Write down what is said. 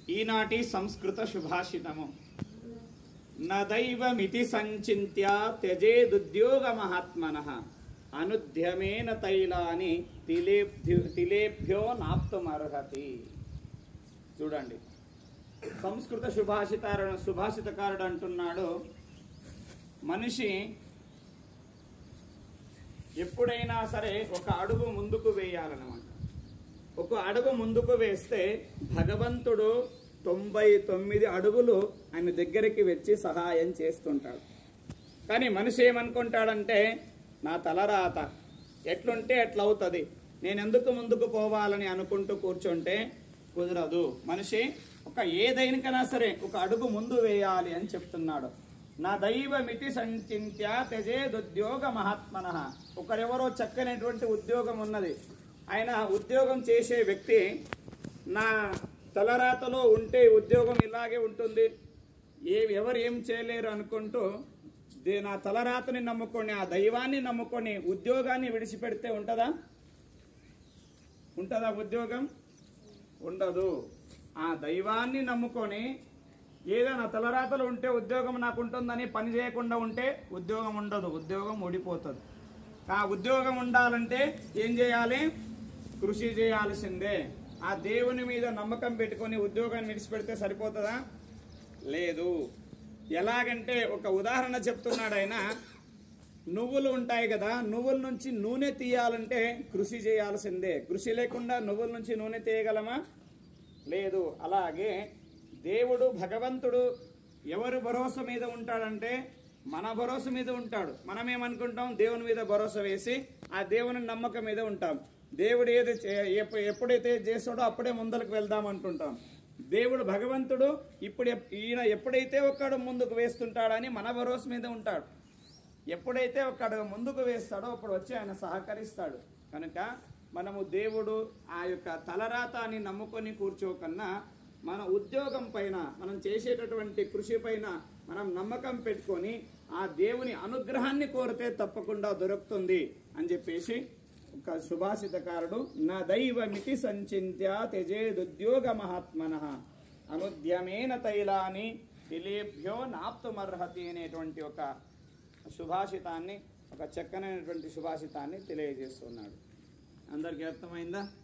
ఈనాటి సంస్కృత సుభాషితము నదైవమితి సంచింత్య త్యజేదుద్యోగ మహాత్మన అనుద్యమేన తైలాని తిలేభ్యో తిలేభ్యో నాప్తుమర్హతి చూడండి సంస్కృత సుభాషితారు సుభాషితకారుడు అంటున్నాడు మనిషి ఎప్పుడైనా సరే ఒక అడుగు ముందుకు వేయాలన్నమాట ఒక అడుగు ముందుకు వేస్తే భగవంతుడు తొంభై తొమ్మిది అడుగులు ఆయన దగ్గరికి వచ్చి సహాయం చేస్తుంటాడు కానీ మనిషి ఏమనుకుంటాడంటే నా తలరాత ఎట్లుంటే ఎట్లా అవుతుంది నేను ఎందుకు ముందుకు పోవాలని అనుకుంటూ కూర్చుంటే కుదరదు మనిషి ఒక ఏదైనాకైనా సరే ఒక అడుగు ముందు వేయాలి అని చెప్తున్నాడు నా దైవమితి సంచింత్య త్యజేదుద్యోగ మహాత్మన ఒకరెవరో చక్కనటువంటి ఉద్యోగం ఉన్నది ఆయన ఉద్యోగం చేసే వ్యక్తి నా తలరాతలో ఉంటే ఉద్యోగం ఇలాగే ఉంటుంది ఏ ఎవరు ఏం చేయలేరు అనుకుంటూ దే- నా తలరాతని నమ్ముకొని ఆ దైవాన్ని నమ్ముకొని ఉద్యోగాన్ని విడిచిపెడితే ఉంటుందా ఉంటుందా ఉద్యోగం ఉండదు ఆ దైవాన్ని నమ్ముకొని ఏదైనా తలరాతలు ఉంటే ఉద్యోగం నాకు ఉంటుందని పని చేయకుండా ఉంటే ఉద్యోగం ఉండదు ఉద్యోగం ఊడిపోతుంది ఆ ఉద్యోగం ఉండాలంటే ఏం చేయాలి కృషి చేయాల్సిందే ఆ దేవుని మీద నమ్మకం పెట్టుకొని ఉద్యోగాన్ని విడిచిపెడితే సరిపోతుందా లేదు ఎలాగంటే ఒక ఉదాహరణ చెప్తున్నాడు ఆయన నువ్వులు ఉంటాయి కదా నువ్వుల నుంచి నూనె తీయాలంటే కృషి చేయాల్సిందే కృషి లేకుండా నువ్వుల నుంచి నూనె తీయగలమా లేదు అలాగే దేవుడు భగవంతుడు ఎవరు భరోసా మీద ఉంటాడంటే మన భరోసా మీద ఉంటాడు మనం ఏమనుకుంటాం దేవుని మీద భరోసా వేసి ఆ దేవుని నమ్మకం మీద ఉంటాం దేవుడు ఏది చే- ఎప్పు- ఎప్పుడైతే చేస్తాడో అప్పుడే ముందరకు వెళ్దాం అంటుంటాం దేవుడు భగవంతుడు ఇప్పుడు ఎప్- ఈయన ఎప్పుడైతే ఒక్కడు ముందుకు వేస్తుంటాడని మన భరోసా మీద ఉంటాడు ఎప్పుడైతే ఒక్కడు ముందుకు వేస్తాడో అప్పుడు వచ్చి ఆయన సహకరిస్తాడు కనుక మనము దేవుడు ఆ యొక్క తలరాతాన్ని నమ్ముకొని కూర్చోకన్నా మన ఉద్యోగం పైన మనం చేసేటటువంటి కృషి పైన మనం నమ్మకం పెట్టుకొని ఆ దేవుని అనుగ్రహాన్ని కోరితే తప్పకుండా దొరుకుతుంది అని చెప్పేసి ఒక సుభాషితకారుడు నా దైవమితి సంచింత్య త్యజేదుద్యోగ మహాత్మన అనుద్యమేన తైలాని తిలేభ్యో నాప్తుమర్హతి అనేటువంటి ఒక సుభాషితాన్ని ఒక చక్కనైనటువంటి సుభాషితాన్ని తెలియజేస్తున్నాడు అందరికీ అర్థమైందా